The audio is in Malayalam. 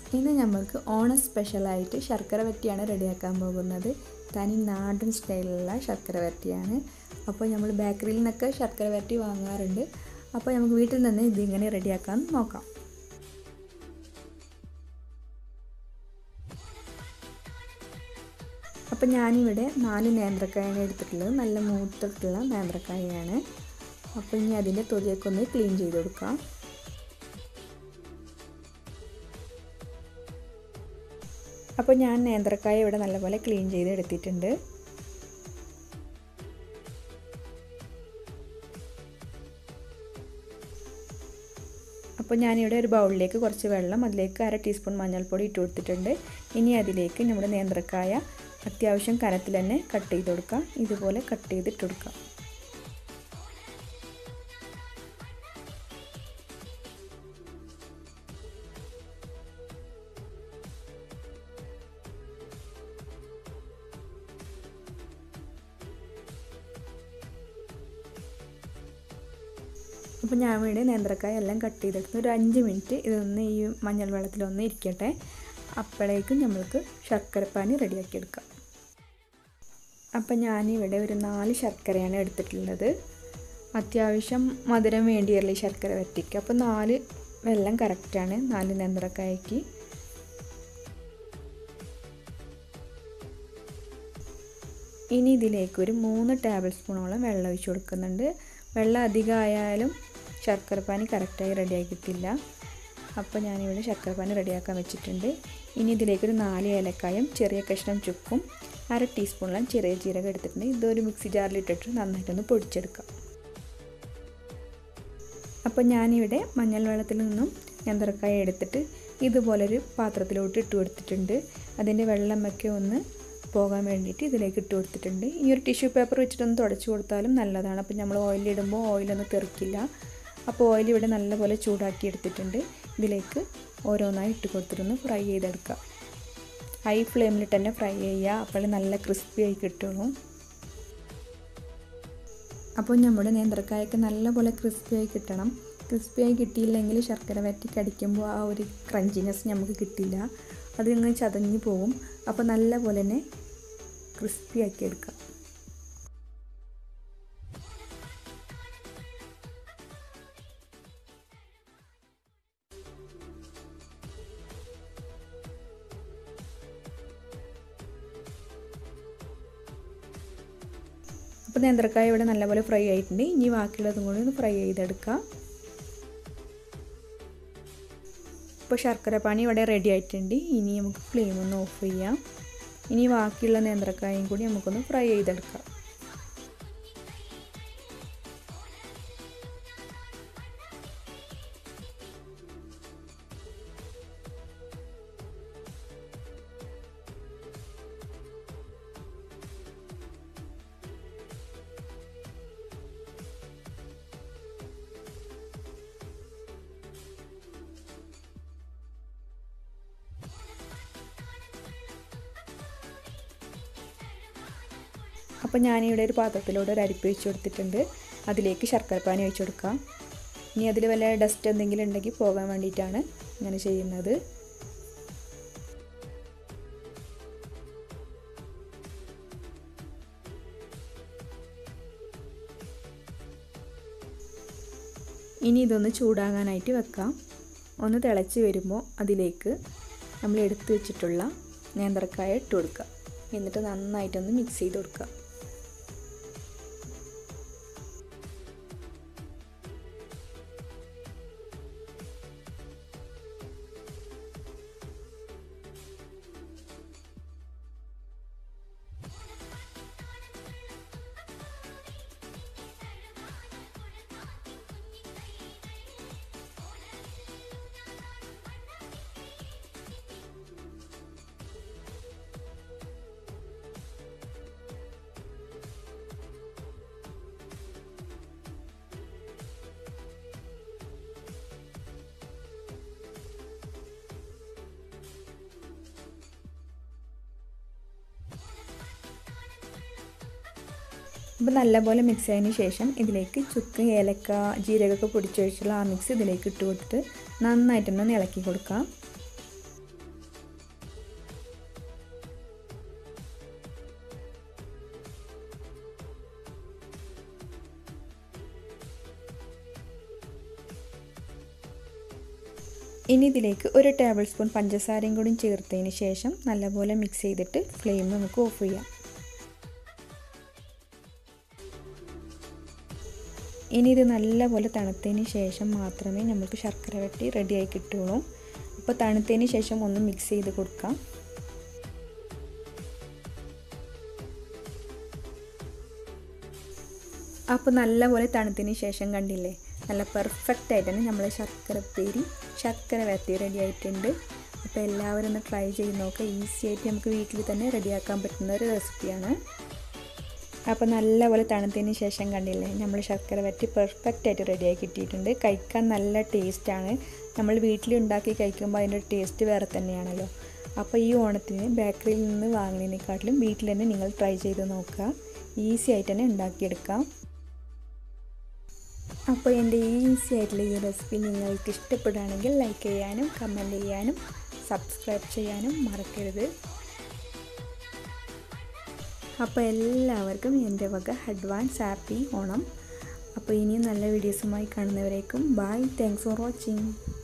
ഇന്ന് നമുക്ക് ഓണം സ്പെഷ്യലായിട്ട് ശർക്കര വരട്ടിയാണ് റെഡിയാക്കാൻ പോകുന്നത് തനി നാടൻ സ്റ്റൈലിലുള്ള ശർക്കര വരട്ടിയാണ് അപ്പോൾ നമ്മൾ ബേക്കറിയിൽ നിന്നൊക്കെ ശർക്കര വരട്ടി വാങ്ങാറുണ്ട് അപ്പോൾ നമുക്ക് വീട്ടിൽ നിന്ന് ഇതിങ്ങനെ റെഡിയാക്കാൻ നോക്കാം അപ്പോൾ ഞാനിവിടെ നാല് നേന്ത്രക്കായാണ് എടുത്തിട്ടുള്ളത് നല്ല മൂത്തിട്ടുള്ള നേന്ത്രക്കായാണ് അപ്പോൾ ഇനി അതിൻ്റെ തൊലിയൊക്കെ ഒന്ന് ക്ലീൻ ചെയ്ത് കൊടുക്കാം അപ്പോൾ ഞാൻ നേന്ത്രക്കായ ഇവിടെ നല്ലപോലെ ക്ലീൻ ചെയ്ത് എടുത്തിട്ടുണ്ട് അപ്പോൾ ഞാനിവിടെ ഒരു ബൗളിലേക്ക് കുറച്ച് വെള്ളം അതിലേക്ക് അര ടീസ്പൂൺ മഞ്ഞൾപ്പൊടി ഇട്ട് കൊടുത്തിട്ടുണ്ട് ഇനി അതിലേക്ക് നമ്മുടെ നേന്ത്രക്കായ അത്യാവശ്യം കനത്തിൽ തന്നെ കട്ട് ചെയ്ത് കൊടുക്കാം ഇതുപോലെ കട്ട് ചെയ്തിട്ട് കൊടുക്കാം അപ്പോൾ ഞാൻ ഇവിടെ നേന്ത്രക്കായ എല്ലാം കട്ട് ചെയ്തെടുത്ത് ഒരു അഞ്ച് മിനിറ്റ് ഇതൊന്ന് ഈ മഞ്ഞൾ വെള്ളത്തിലൊന്ന് ഇരിക്കട്ടെ അപ്പോഴേക്കും നമ്മൾക്ക് ശർക്കരപ്പാനി റെഡിയാക്കി എടുക്കാം അപ്പം ഞാനിവിടെ ഒരു നാല് ശർക്കരയാണ് എടുത്തിട്ടുള്ളത് അത്യാവശ്യം മധുരം വേണ്ടിയല്ലേ ഈ ശർക്കര വറ്റിക്ക് അപ്പോൾ നാല് വെള്ളം കറക്റ്റാണ് നാല് നേന്ത്രക്കായക്ക് ഇനി ഇതിലേക്ക് ഒരു മൂന്ന് ടേബിൾ സ്പൂണോളം വെള്ളം ഒഴിച്ച് കൊടുക്കുന്നുണ്ട് വെള്ളം അധികമായാലും ശർക്കരപ്പാനി കറക്റ്റായി റെഡിയായി കിട്ടില്ല അപ്പോൾ ഞാനിവിടെ ശർക്കരപ്പാനി റെഡിയാക്കാൻ വെച്ചിട്ടുണ്ട് ഇനി ഇതിലേക്കൊരു നാല് ഏലക്കായും ചെറിയ കഷ്ണം ചുക്കും അര ടീസ്പൂണോളം ചെറിയ ജീരകം എടുത്തിട്ടുണ്ട് ഇതൊരു മിക്സി ജാറിലിട്ടിട്ട് നന്നായിട്ടൊന്ന് പൊടിച്ചെടുക്കാം അപ്പോൾ ഞാനിവിടെ മഞ്ഞൾ വെള്ളത്തിൽ നിന്നും നേന്ത്രക്കായ എടുത്തിട്ട് ഇതുപോലൊരു പാത്രത്തിലോട്ട് ഇട്ട് കൊടുത്തിട്ടുണ്ട് അതിൻ്റെ വെള്ളമൊക്കെ ഒന്ന് പോകാൻ വേണ്ടിയിട്ട് ഇതിലേക്ക് ഇട്ട് കൊടുത്തിട്ടുണ്ട് ഈ ഒരു ടിഷ്യൂ പേപ്പർ വെച്ചിട്ടൊന്ന് തുടച്ച് കൊടുത്താലും നല്ലതാണ് അപ്പോൾ നമ്മൾ ഓയിലിടുമ്പോൾ ഓയിലൊന്നും തെറിക്കില്ല അപ്പോൾ ഓയിൽ ഇവിടെ നല്ലപോലെ ചൂടാക്കി എടുത്തിട്ടുണ്ട് ഇതിലേക്ക് ഓരോന്നായി ഇട്ട് കൊടുത്തിട്ടൊന്ന് ഫ്രൈ ചെയ്തെടുക്കുക ഹൈ ഫ്ലെയിമിൽ തന്നെ ഫ്രൈ ചെയ്യുക അപ്പോൾ നല്ല ക്രിസ്പി ആയി കിട്ടുള്ളൂ അപ്പോൾ നമ്മുടെ നേന്ത്രക്കായൊക്കെ നല്ലപോലെ ക്രിസ്പി ആയി കിട്ടണം ക്രിസ്പി ആയി കിട്ടിയില്ലെങ്കിൽ ശർക്കര വറ്റി കടിക്കുമ്പോൾ ആ ഒരു ക്രഞ്ചിനെസ് നമുക്ക് കിട്ടില്ല അത് ഇങ്ങനെ ചതഞ്ഞു പോകും അപ്പോൾ നല്ല പോലെ തന്നെ ക്രിസ്പി ആക്കി എടുക്കാം അപ്പോൾ നേന്ത്രക്കായ ഇവിടെ നല്ലപോലെ ഫ്രൈ ആയിട്ടുണ്ട് ഇനി ബാക്കിയുള്ളതും കൂടി ഒന്ന് ഫ്രൈ ചെയ്തെടുക്കാം ഇപ്പോൾ ശർക്കര പാനി ഇവിടെ റെഡി ആയിട്ടുണ്ട് ഇനി നമുക്ക് ഫ്ലെയിം ഒന്ന് ഓഫ് ചെയ്യാം ഇനി ബാക്കിയുള്ള നേന്ത്രക്കായും കൂടി നമുക്കൊന്ന് ഫ്രൈ ചെയ്തെടുക്കാം അപ്പോൾ ഞാനിവിടെ ഒരു പാത്രത്തിലൂടെ ഒരു അരിപ്പ് വെച്ച് കൊടുത്തിട്ടുണ്ട് അതിലേക്ക് ശർക്കരപ്പാനി ഒഴിച്ച് കൊടുക്കാം ഇനി അതിൽ വല്ല ഡസ്റ്റ് എന്തെങ്കിലും ഉണ്ടെങ്കിൽ പോകാൻ വേണ്ടിയിട്ടാണ് ഇങ്ങനെ ചെയ്യുന്നത് ഇനി ഇതൊന്ന് ചൂടാകാനായിട്ട് വെക്കാം ഒന്ന് തിളച്ച് വരുമ്പോൾ അതിലേക്ക് നമ്മൾ എടുത്തു വെച്ചിട്ടുള്ള നേന്ത്രക്കായ ഇട്ട് കൊടുക്കുക എന്നിട്ട് നന്നായിട്ടൊന്ന് മിക്സ് ചെയ്ത് കൊടുക്കുക അപ്പോൾ നല്ലപോലെ മിക്സ് ആയതിന് ശേഷം ഇതിലേക്ക് ചുക്ക് ഏലക്ക ജീരകമൊക്കെ പൊടിച്ചൊഴിച്ചുള്ള ആ മിക്സ് ഇതിലേക്ക് ഇട്ട് കൊടുത്തിട്ട് നന്നായിട്ടൊന്ന് ഇളക്കി കൊടുക്കാം ഇനി ഇതിലേക്ക് ഒരു ടേബിൾ സ്പൂൺ പഞ്ചസാരയും കൂടി ചേർത്തതിന് ശേഷം നല്ലപോലെ മിക്സ് ചെയ്തിട്ട് ഫ്ലെയിം നമുക്ക് ഓഫ് ചെയ്യാം ഇനി ഇത് നല്ലപോലെ തണുത്തതിന് ശേഷം മാത്രമേ നമുക്ക് ശർക്കര വട്ടി റെഡിയായി കിട്ടുള്ളൂ അപ്പോൾ തണുത്തതിന് ശേഷം ഒന്ന് മിക്സ് ചെയ്ത് കൊടുക്കാം അപ്പോൾ നല്ലപോലെ തണുത്തതിന് ശേഷം കണ്ടില്ലേ നല്ല പെർഫെക്റ്റ് ആയിട്ടാണ് നമ്മളെ ശർക്കര പേരി ശർക്കര വരട്ടി റെഡി ആയിട്ടുണ്ട് അപ്പോൾ എല്ലാവരും ഒന്ന് ട്രൈ ചെയ്ത് നോക്കുക ഈസി ആയിട്ട് നമുക്ക് വീട്ടിൽ തന്നെ റെഡിയാക്കാൻ പറ്റുന്ന ഒരു റെസിപ്പിയാണ് അപ്പോൾ നല്ലപോലെ തണുത്തതിന് ശേഷം കണ്ടില്ലേ നമ്മൾ ശർക്കര വരട്ടി പെർഫെക്റ്റ് ആയിട്ട് റെഡിയായി കിട്ടിയിട്ടുണ്ട് കഴിക്കാൻ നല്ല ടേസ്റ്റാണ് നമ്മൾ വീട്ടിൽ ഉണ്ടാക്കി കഴിക്കുമ്പോൾ അതിൻ്റെ ടേസ്റ്റ് വേറെ തന്നെയാണല്ലോ അപ്പോൾ ഈ ഓണത്തിന് ബേക്കറിയിൽ നിന്ന് വാങ്ങുന്നതിനെക്കാട്ടിലും വീട്ടിൽ തന്നെ നിങ്ങൾ ട്രൈ ചെയ്ത് നോക്കുക ഈസി ആയിട്ട് തന്നെ ഉണ്ടാക്കിയെടുക്കാം അപ്പോൾ എൻ്റെ ഈസി ആയിട്ടുള്ള ഈ റെസിപ്പി നിങ്ങൾക്ക് ഇഷ്ടപ്പെടുകയാണെങ്കിൽ ലൈക്ക് ചെയ്യാനും കമൻറ്റ് ചെയ്യാനും സബ്സ്ക്രൈബ് ചെയ്യാനും മറക്കരുത് അപ്പോൾ എല്ലാവർക്കും എൻ്റെ വക അഡ്വാൻസ് ഹാപ്പി ഓണം അപ്പോൾ ഇനിയും നല്ല വീഡിയോസുമായി കാണുന്നവരേക്കും ബൈ താങ്ക്സ് ഫോർ വാച്ചിങ്